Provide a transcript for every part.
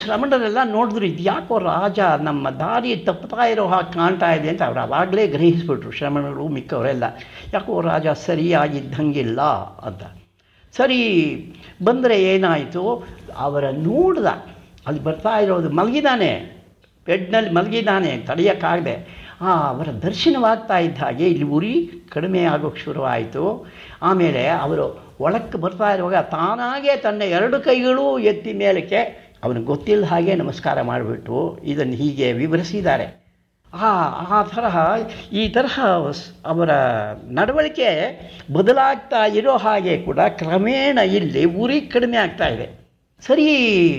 ಶ್ರಮಣರೆಲ್ಲ ನೋಡಿದ್ರು ಇದು ಯಾಕೋ ರಾಜ ನಮ್ಮ ದಾರಿ ತಪ್ಪುತ್ತಾ ಇರೋ ಹಾಗೆ ಕಾಣ್ತಾ ಇದೆ ಅಂತ ಅವ್ರು ಅವಾಗಲೇ ಗ್ರಹಿಸ್ಬಿಟ್ರು ಶ್ರಮಣರು ಮಿಕ್ಕವರೆಲ್ಲ ಯಾಕೋ ರಾಜ ಸರಿಯಾಗಿದ್ದಂಗಿಲ್ಲ ಅಂತ ಸರಿ ಬಂದರೆ ಏನಾಯಿತು ಅವರ ನೋಡ್ದ ಅಲ್ಲಿ ಬರ್ತಾ ಇರೋದು ಮಲಗಿದಾನೆ ಬೆಡ್ನಲ್ಲಿ ಮಲಗಿದ್ದಾನೆ ತಡೆಯೋಕ್ಕಾಗದೆ ಆ ಅವರ ದರ್ಶನವಾಗ್ತಾ ಇದ್ದ ಹಾಗೆ ಇಲ್ಲಿ ಉರಿ ಕಡಿಮೆ ಆಗೋಕ್ಕೆ ಶುರುವಾಯಿತು ಆಮೇಲೆ ಅವರು ಒಳಕ್ಕೆ ಬರ್ತಾ ಇರುವಾಗ ತಾನಾಗೇ ತನ್ನ ಎರಡು ಕೈಗಳು ಎತ್ತಿ ಮೇಲಕ್ಕೆ ಅವನಿಗೆ ಗೊತ್ತಿಲ್ಲ ಹಾಗೆ ನಮಸ್ಕಾರ ಮಾಡಿಬಿಟ್ಟು ಇದನ್ನು ಹೀಗೆ ವಿವರಿಸಿದ್ದಾರೆ ಆ ಆ ತರಹ ಈ ತರಹ ಸ್- ಅವರ ನಡವಳಿಕೆ ಬದಲಾಗ್ತಾ ಇರೋ ಹಾಗೆ ಕೂಡ ಕ್ರಮೇಣ ಇಲ್ಲಿ ಉರಿ ಕಡಿಮೆ ಆಗ್ತಾ ಇದೆ ಸರಿ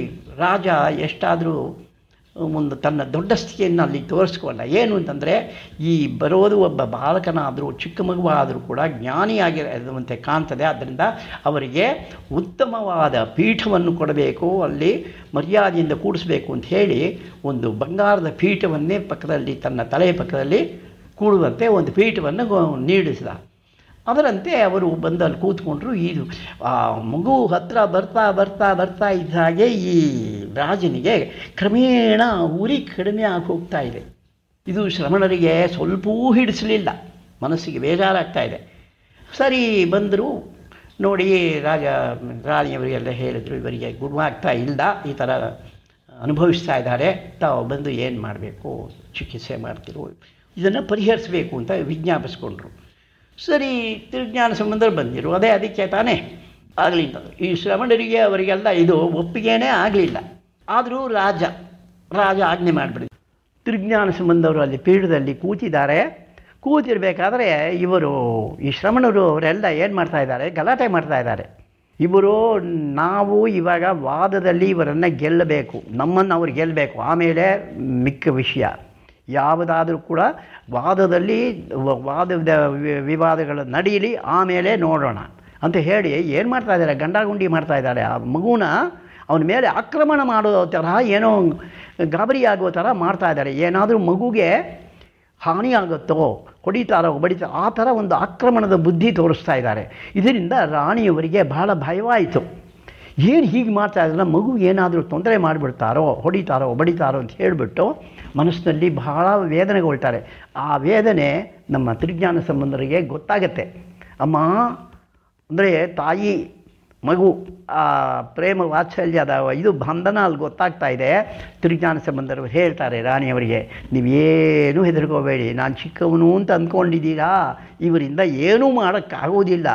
ರಾಜ ಎಷ್ಟಾದರೂ ಒಂದು ತನ್ನ ದೊಡ್ಡ ಸ್ಥಿತಿಯನ್ನು ಅಲ್ಲಿ ತೋರಿಸ್ಕೊಂಡ ಏನು ಅಂತಂದರೆ ಈ ಬರೋದು ಒಬ್ಬ ಬಾಲಕನಾದರೂ ಚಿಕ್ಕ ಮಗುವಾದರೂ ಕೂಡ ಜ್ಞಾನಿಯಾಗಿರುವಂತೆ ಕಾಣ್ತದೆ ಆದ್ದರಿಂದ ಅವರಿಗೆ ಉತ್ತಮವಾದ ಪೀಠವನ್ನು ಕೊಡಬೇಕು ಅಲ್ಲಿ ಮರ್ಯಾದೆಯಿಂದ ಕೂಡಿಸ್ಬೇಕು ಅಂತ ಹೇಳಿ ಒಂದು ಬಂಗಾರದ ಪೀಠವನ್ನೇ ಪಕ್ಕದಲ್ಲಿ ತನ್ನ ತಲೆಯ ಪಕ್ಕದಲ್ಲಿ ಕೂಡುವಂತೆ ಒಂದು ಪೀಠವನ್ನು ಗೊ- ನೀಡಿಸಿದ ಅದರಂತೆ ಅವರು ಬಂದಲ್ಲಿ ಕೂತ್ಕೊಂಡ್ರು ಇದು ಆ ಮಗು ಹತ್ರ ಬರ್ತಾ ಬರ್ತಾ ಬರ್ತಾ ಇದ್ದ ಹಾಗೆ ಈ ರಾಜನಿಗೆ ಕ್ರಮೇಣ ಉರಿ ಕಡಿಮೆ ಆಗಿ ಹೋಗ್ತಾ ಇದೆ ಇದು ಶ್ರಮಣರಿಗೆ ಸ್ವಲ್ಪವೂ ಹಿಡಿಸಲಿಲ್ಲ ಮನಸ್ಸಿಗೆ ಬೇಜಾರಾಗ್ತಾ ಇದೆ ಸರಿ ಬಂದರು ನೋಡಿ ರಾಜ ರಾಣಿಯವರಿಗೆಲ್ಲ ಹೇಳಿದರು ಇವರಿಗೆ ಗುಣವಾಗ್ತಾ ಇಲ್ಲ ಈ ಥರ ಅನುಭವಿಸ್ತಾ ಇದ್ದಾರೆ ತಾವು ಬಂದು ಏನು ಮಾಡಬೇಕು ಚಿಕಿತ್ಸೆ ಮಾಡ್ತಿರು ಇದನ್ನು ಪರಿಹರಿಸಬೇಕು ಅಂತ ವಿಜ್ಞಾಪಿಸ್ಕೊಂಡ್ರು ಸರಿ ತಿರುಜ್ಞಾನ ಸಂಬಂಧ ಬಂದಿರು ಅದೇ ಅದಕ್ಕೆ ತಾನೇ ಆಗಲಿ ಅಂತಂದ್ರು ಈ ಶ್ರಮಣರಿಗೆ ಅವರಿಗೆಲ್ಲ ಇದು ಒಪ್ಪಿಗೆನೇ ಆಗಲಿಲ್ಲ ಆದರೂ ರಾಜ ರಾಜ ಆಜ್ಞೆ ಮಾಡಿಬಿಡಿ ತಿರುಜ್ಞಾನ ಸಂಬಂಧವರು ಅಲ್ಲಿ ಪೀಠದಲ್ಲಿ ಕೂತಿದ್ದಾರೆ ಕೂತಿರ್ಬೇಕಾದ್ರೆ ಇವರು ಈ ಶ್ರಮಣರು ಅವರೆಲ್ಲ ಏನು ಮಾಡ್ತಾ ಇದ್ದಾರೆ ಗಲಾಟೆ ಮಾಡ್ತಾ ಇದ್ದಾರೆ ಇವರು ನಾವು ಇವಾಗ ವಾದದಲ್ಲಿ ಇವರನ್ನು ಗೆಲ್ಲಬೇಕು ನಮ್ಮನ್ನು ಅವ್ರು ಗೆಲ್ಲಬೇಕು ಆಮೇಲೆ ಮಿಕ್ಕ ವಿಷಯ ಯಾವುದಾದ್ರೂ ಕೂಡ ವಾದದಲ್ಲಿ ವ- ವಾದದ ವಿ- ವಿವಾದಗಳು ನಡೀಲಿ ಆಮೇಲೆ ನೋಡೋಣ ಅಂತ ಹೇಳಿ ಏನು ಮಾಡ್ತಾ ಇದ್ದಾರೆ ಗಂಡಾಗುಂಡಿ ಮಾಡ್ತಾ ಇದ್ದಾರೆ ಆ ಮಗುನ ಅವನ ಮೇಲೆ ಆಕ್ರಮಣ ಮಾಡೋ ಥರ ಏನೋ ಗಾಬರಿ ಆಗೋ ಥರ ಮಾಡ್ತಾ ಇದ್ದಾರೆ ಏನಾದರೂ ಮಗುಗೆ ಹಾನಿ ಆಗುತ್ತೋ ಹೊಡಿತಾರೋ ಬಡಿತಾರೋ ಆ ಥರ ಒಂದು ಆಕ್ರಮಣದ ಬುದ್ಧಿ ತೋರಿಸ್ತಾ ಇದ್ದಾರೆ ಇದರಿಂದ ರಾಣಿಯವರಿಗೆ ಬಹಳ ಭಯವಾಯಿತು ಏನು ಹೀಗೆ ಮಾಡ್ತಾ ಇದ್ರಲ್ಲ ಮಗು ಏನಾದರೂ ತೊಂದರೆ ಮಾಡಿಬಿಡ್ತಾರೋ ಹೊಡಿತಾರೋ ಬಡಿತಾರೋ ಅಂತ ಹೇಳಿಬಿಟ್ಟು ಮನಸ್ಸಿನಲ್ಲಿ ಬಹಳ ವೇದನೆಗೊಳ್ತಾರೆ ಆ ವೇದನೆ ನಮ್ಮ ತ್ರಿಜ್ಞಾನ ಸಂಬಂಧರಿಗೆ ಗೊತ್ತಾಗತ್ತೆ ಅಮ್ಮ ಅಂದರೆ ತಾಯಿ ಮಗು ಆ ಪ್ರೇಮ ವಾತ್ಸಲ್ಯದ ಇದು ಬಂಧನ ಅಲ್ಲಿ ಗೊತ್ತಾಗ್ತಾ ಇದೆ ತ್ರಿಜ್ಞಾನ ಸಂಬಂಧರು ಹೇಳ್ತಾರೆ ರಾಣಿಯವರಿಗೆ ನೀವೇನೂ ಹೆದರ್ಕೋಬೇಡಿ ನಾನು ಚಿಕ್ಕವನು ಅಂತ ಅಂದ್ಕೊಂಡಿದ್ದೀರಾ ಇವರಿಂದ ಏನೂ ಮಾಡೋಕ್ಕಾಗೋದಿಲ್ಲ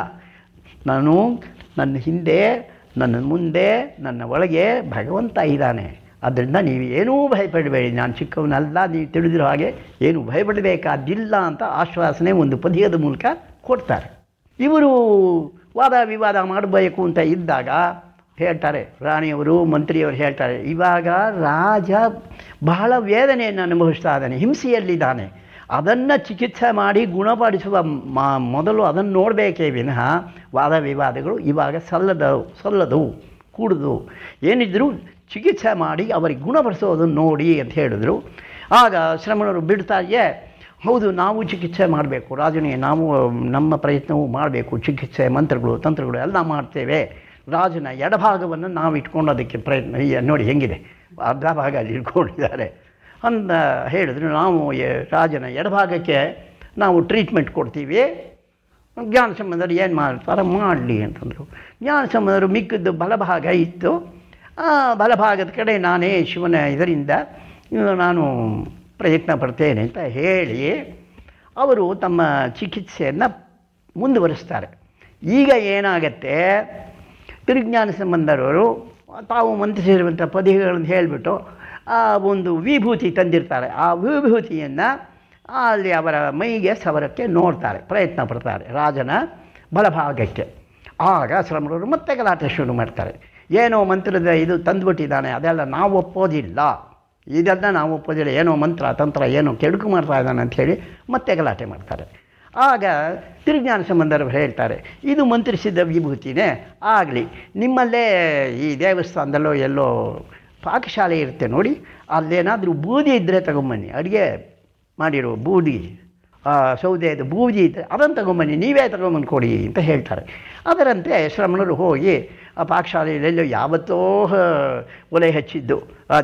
ನಾನು ನನ್ನ ಹಿಂದೆ ನನ್ನ ಮುಂದೆ ನನ್ನ ಒಳಗೆ ಭಗವಂತ ಇದ್ದಾನೆ ಅದರಿಂದ ನೀವು ಏನೂ ಭಯಪಡಬೇಡಿ ನಾನು ಚಿಕ್ಕವನಲ್ಲ ನೀವು ತಿಳಿದಿರೋ ಹಾಗೆ ಏನು ಭಯಪಡಬೇಕಾದಿಲ್ಲ ಅಂತ ಆಶ್ವಾಸನೆ ಒಂದು ಪದ್ಯದ ಮೂಲಕ ಕೊಡ್ತಾರೆ ಇವರು ವಾದ ವಿವಾದ ಮಾಡಬೇಕು ಅಂತ ಇದ್ದಾಗ ಹೇಳ್ತಾರೆ ರಾಣಿಯವರು ಮಂತ್ರಿಯವರು ಹೇಳ್ತಾರೆ ಇವಾಗ ರಾಜ ಬಹಳ ವೇದನೆಯನ್ನು ಅನುಭವಿಸ್ತಾ ಇದ್ದಾನೆ ಹಿಂಸೆಯಲ್ಲಿದ್ದಾನೆ ಅದನ್ನು ಚಿಕಿತ್ಸೆ ಮಾಡಿ ಗುಣಪಡಿಸುವ ಮ ಮೊದಲು ಅದನ್ನು ನೋಡಬೇಕೇ ವಿನಃ ವಾದ ವಿವಾದಗಳು ಇವಾಗ ಸಲ್ಲದವು ಸಲ್ಲದವು ಕೂಡುದು ಏನಿದ್ರು ಚಿಕಿತ್ಸೆ ಮಾಡಿ ಅವರಿಗೆ ಗುಣಪಡಿಸೋದನ್ನು ನೋಡಿ ಅಂತ ಹೇಳಿದ್ರು ಆಗ ಶ್ರಮಣರು ಬಿಡ್ತಾಯೇ ಹೌದು ನಾವು ಚಿಕಿತ್ಸೆ ಮಾಡಬೇಕು ರಾಜನಿಗೆ ನಾವು ನಮ್ಮ ಪ್ರಯತ್ನವೂ ಮಾಡಬೇಕು ಚಿಕಿತ್ಸೆ ಮಂತ್ರಗಳು ತಂತ್ರಗಳು ಎಲ್ಲ ಮಾಡ್ತೇವೆ ರಾಜನ ಎಡಭಾಗವನ್ನು ನಾವು ಇಟ್ಕೊಂಡು ಅದಕ್ಕೆ ಪ್ರಯತ್ನ ಈ ನೋಡಿ ಹೆಂಗಿದೆ ಅರ್ಧ ಭಾಗ ಅಲ್ಲಿ ಇಟ್ಕೊಂಡಿದ್ದಾರೆ ಅಂತ ಹೇಳಿದ್ರು ನಾವು ಎ- ರಾಜನ ಎಡಭಾಗಕ್ಕೆ ನಾವು ಟ್ರೀಟ್ಮೆಂಟ್ ಕೊಡ್ತೀವಿ ಜ್ಞಾನ ಸಂಬಂಧರು ಏನು ಮಾಡ್ತಾರೆ ಮಾಡಲಿ ಅಂತಂದರು ಜ್ಞಾನ ಸಂಬಂಧರು ಮಿಕ್ಕಿದ್ದು ಬಲಭಾಗ ಇತ್ತು ಆ ಬಲಭಾಗದ ಕಡೆ ನಾನೇ ಶಿವನ ಇದರಿಂದ ಇನ್ನು ನಾನು ಪ್ರಯತ್ನ ಪಡ್ತೇನೆ ಅಂತ ಹೇಳಿ ಅವರು ತಮ್ಮ ಚಿಕಿತ್ಸೆಯನ್ನು ಮುಂದುವರಿಸ್ತಾರೆ ಈಗ ಏನಾಗತ್ತೆ ತಿರುಜ್ಞಾನ ಸಂಬಂಧರವರು ತಾವು ಮಂತ್ರಿಸಿರುವಂಥ ಪದಗಳನ್ನು ಹೇಳಿಬಿಟ್ಟು ಆ ಒಂದು ವಿಭೂತಿ ತಂದಿರ್ತಾರೆ ಆ ವಿಭೂತಿಯನ್ನು ಅಲ್ಲಿ ಅವರ ಮೈಗೆ ಸವರಕ್ಕೆ ನೋಡ್ತಾರೆ ಪ್ರಯತ್ನ ಪಡ್ತಾರೆ ರಾಜನ ಬಲಭಾಗಕ್ಕೆ ಆಗ ಶ್ರಮಣರು ಮತ್ತೆ ಗಲಾಟೆ ಶುರು ಮಾಡ್ತಾರೆ ಏನೋ ಮಂತ್ರದ ಇದು ತಂದುಬಿಟ್ಟಿದ್ದಾನೆ ಅದೆಲ್ಲ ನಾವು ಒಪ್ಪೋದಿಲ್ಲ ಇದೆಲ್ಲ ನಾವು ಒಪ್ಪೋದಿಲ್ಲ ಏನೋ ಮಂತ್ರ ತಂತ್ರ ಏನೋ ಕೆಡುಕು ಮಾಡ್ತಾ ಇದ್ದಾನೆ ಅಂತ ಹೇಳಿ ಮತ್ತೆ ಗಲಾಟೆ ಮಾಡ್ತಾರೆ ಆಗ ತಿರುಜ್ಞಾನ ಸಂಬಂಧರು ಹೇಳ್ತಾರೆ ಇದು ಮಂತ್ರಿಸಿದ ವಿಭೂತಿನೇ ಆಗಲಿ ನಿಮ್ಮಲ್ಲೇ ಈ ದೇವಸ್ಥಾನದಲ್ಲೋ ಎಲ್ಲೋ ಪಾಕಶಾಲೆ ಇರುತ್ತೆ ನೋಡಿ ಅಲ್ಲೇನಾದರೂ ಬೂದಿ ಇದ್ದರೆ ತಗೊಂಬನ್ನಿ ಅಡುಗೆ ಮಾಡಿರೋ ಬೂದಿ ಆ, ಸೌದೆದು ಬೂದಿ ಇದ್ದರೆ ಅದನ್ನು ತಗೊಂಬನ್ನಿ ನೀವೇ ತಗೊಂಬಂದು ಕೊಡಿ ಅಂತ ಹೇಳ್ತಾರೆ ಅದರಂತೆ ಶ್ರಮಣರು ಹೋಗಿ ಆ ಪಾಕಶಾಲೆಯಲ್ಲೆಲ್ಲೋ ಯಾವತ್ತೋ ಹ, ಒಲೆ ಹಚ್ಚಿದ್ದು ಆ